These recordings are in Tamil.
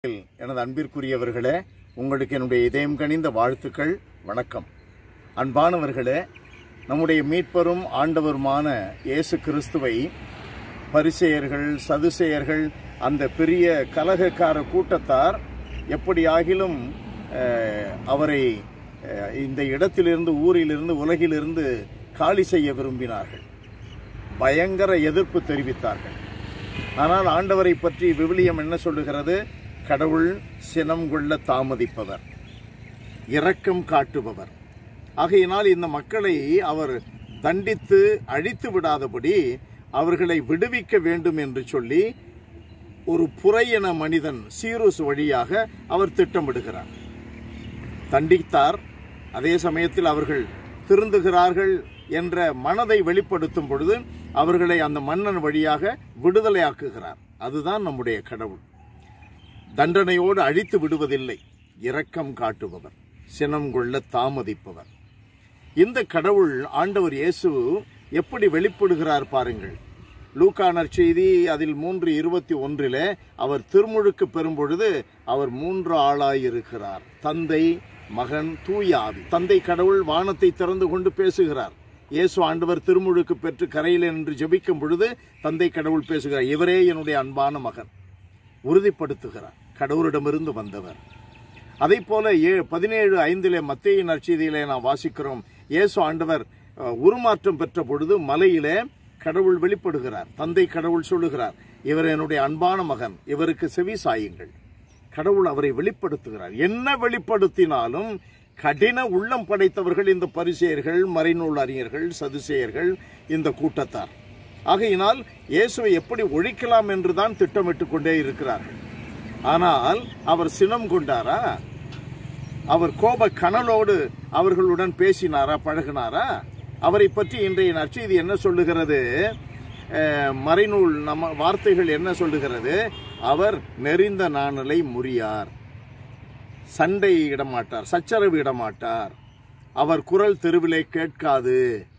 எனது அன்பிற்குரியவர்களே உங்களுக்கு என்னுடைய இதயம் கனிந்த வாழ்த்துக்கள் வணக்கம் அன்பானவர்களே நம்முடைய மீட்பரும் ஆண்டவருமான இயேசு கிறிஸ்துவை பரிசேயர்கள் சதுசேயர்கள் அந்த பெரிய கலகக்கார கூட்டத்தார் எப்படியாகிலும் அஹ், அவரை அஹ், இந்த இடத்திலிருந்து ஊரிலிருந்து உலகிலிருந்து காலி செய்ய விரும்பினார்கள் பயங்கர எதிர்ப்பு தெரிவித்தார்கள் ஆனால் ஆண்டவரை பற்றி விவிலியம் என்ன சொல்லுகிறது கடவுள் சினம் கொள்ள தாமதிப்பவர் இரக்கம் காட்டுபவர் ஆகையினால் இந்த மக்களை அவர் தண்டித்து அழித்து விடாதபடி அவர்களை விடுவிக்க வேண்டும் என்று சொல்லி ஒரு புறையன மனிதன் சீருஸ் வழியாக அவர் திட்டமிடுகிறார் தண்டித்தார் அதே சமயத்தில் அவர்கள் திருந்துகிறார்கள் என்ற மனதை வெளிப்படுத்தும் பொழுது அவர்களை அந்த மன்னன் வழியாக விடுதலையாக்குகிறார் அதுதான் நம்முடைய கடவுள் தண்டனையோடு அழித்து விடுவதில்லை இரக்கம் காட்டுபவர் சினம் கொள்ள தாமதிப்பவர் இந்த கடவுள் ஆண்டவர் இயேசு எப்படி வெளிப்படுகிறார் பாருங்கள் லூக்கா நற்செய்தி அதில் மூன்று இருபத்தி ஒன்றிலே அவர் திருமுழுக்கு பெறும் பொழுது அவர் மூன்று ஆளாயிருக்கிறார் தந்தை மகன் தூய ஆவி தந்தை கடவுள் வானத்தை திறந்து கொண்டு பேசுகிறார் இயேசு ஆண்டவர் திருமுழுக்கு பெற்று கரையில் நின்று ஜெபிக்கும் பொழுது தந்தை கடவுள் பேசுகிறார் இவரே என்னுடைய அன்பான மகன் உறுதிப்படுத்துகிறார் கடவுளிடமிருந்து வந்தவர் அதே போல ஏ பதினேழு ஐந்திலே மத்திய நற்செய்தியிலே நாம் வாசிக்கிறோம் இயேசு ஆண்டவர் அஹ், உருமாற்றம் பெற்ற பொழுது மலையிலே கடவுள் வெளிப்படுகிறார் தந்தை கடவுள் சொல்லுகிறார் இவர் என்னுடைய அன்பான மகன் இவருக்கு செவி சாயுங்கள் கடவுள் அவரை வெளிப்படுத்துகிறார் என்ன வெளிப்படுத்தினாலும் கடின உள்ளம் படைத்தவர்கள் இந்த பரிசேயர்கள் மறைநூல் அறிஞர்கள் சதுசேயர்கள் இந்த கூட்டத்தார் ஆகையினால் இயேசுவை எப்படி ஒழிக்கலாம் என்றுதான் திட்டமிட்டுக் கொண்டே இருக்கிறார்கள் ஆனால் அவர் சினம் கொண்டாரா அவர் கோப கனலோடு அவர்களுடன் பேசினாரா பழகினாரா அவரை பற்றி இன்றைய நற்செய்தி என்ன சொல்லுகிறது அஹ், மறைநூல் நம்ம வார்த்தைகள் என்ன சொல்லுகிறது அவர் நெறிந்த நாணலை முறியார் சண்டை இடமாட்டார் சச்சரவு இடமாட்டார் அவர் குரல் தெருவிலே கேட்காது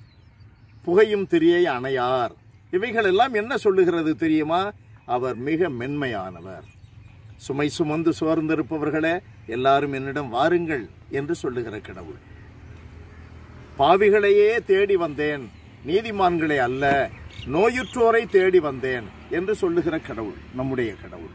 புகையும் திரியை அணையார் இவைகள் எல்லாம் என்ன சொல்லுகிறது தெரியுமா அவர் மிக மென்மையானவர் சுமை சுமந்து சோர்ந்திருப்பவர்களே எல்லாரும் என்னிடம் வாருங்கள் என்று சொல்லுகிற கடவுள் பாவிகளையே தேடி வந்தேன் நீதிமான்களை அல்ல நோயுற்றோரை தேடி வந்தேன் என்று சொல்லுகிற கடவுள் நம்முடைய கடவுள்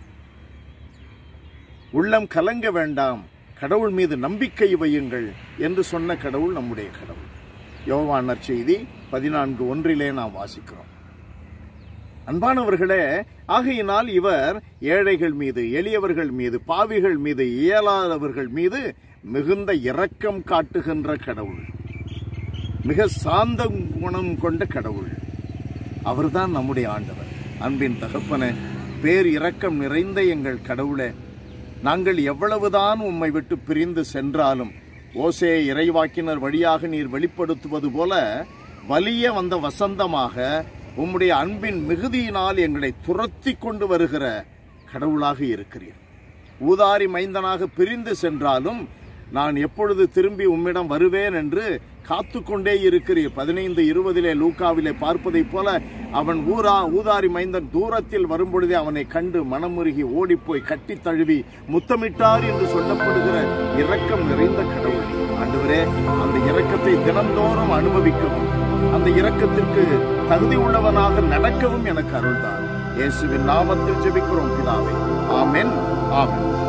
உள்ளம் கலங்க வேண்டாம் கடவுள் மீது நம்பிக்கை வையுங்கள் என்று சொன்ன கடவுள் நம்முடைய கடவுள் யோவான் நற்செய்தி பதினான்கு ஒன்றிலே நாம் வாசிக்கிறோம் அன்பானவர்களே ஆகையினால் இவர் ஏழைகள் மீது எளியவர்கள் மீது பாவிகள் மீது இயலாதவர்கள் மீது மிகுந்த இரக்கம் காட்டுகின்ற கடவுள் மிக சாந்த குணம் கொண்ட கடவுள் அவர்தான் நம்முடைய ஆண்டவர் அன்பின் தகப்பன பேர் இரக்கம் நிறைந்த எங்கள் கடவுளே நாங்கள் எவ்வளவுதான் உம்மை விட்டு பிரிந்து சென்றாலும் ஓசே இறைவாக்கினர் வழியாக நீர் வெளிப்படுத்துவது போல வலிய வந்த வசந்தமாக உம்முடைய அன்பின் மிகுதியினால் எங்களை துரத்தி கொண்டு வருகிற கடவுளாக இருக்கிறீர் ஊதாரி மைந்தனாக பிரிந்து சென்றாலும் நான் எப்பொழுது திரும்பி உம்மிடம் வருவேன் என்று காத்து கொண்டே இருக்கிறீர் பதினைந்து இருபதிலே லூக்காவிலே பார்ப்பதைப் போல அவன் ஊரா ஊதாரி மைந்தன் தூரத்தில் வரும்பொழுதே அவனை கண்டு மனமுருகி ஓடிப்போய் கட்டித் தழுவி முத்தமிட்டார் என்று சொல்லப்படுகிற இரக்கம் நிறைந்த கடவுள் ஆண்டவரே அந்த இரக்கத்தை தினந்தோறும் அனுபவிக்கவும் அந்த இரக்கத்திற்கு தகுதி உள்ளவனாக நடக்கவும் எனக்கு அருள்தான் இயேசுவின் நாமத்தில் ஜெபிக்கிறோம் பிதாவே ஆமென் ஆமென்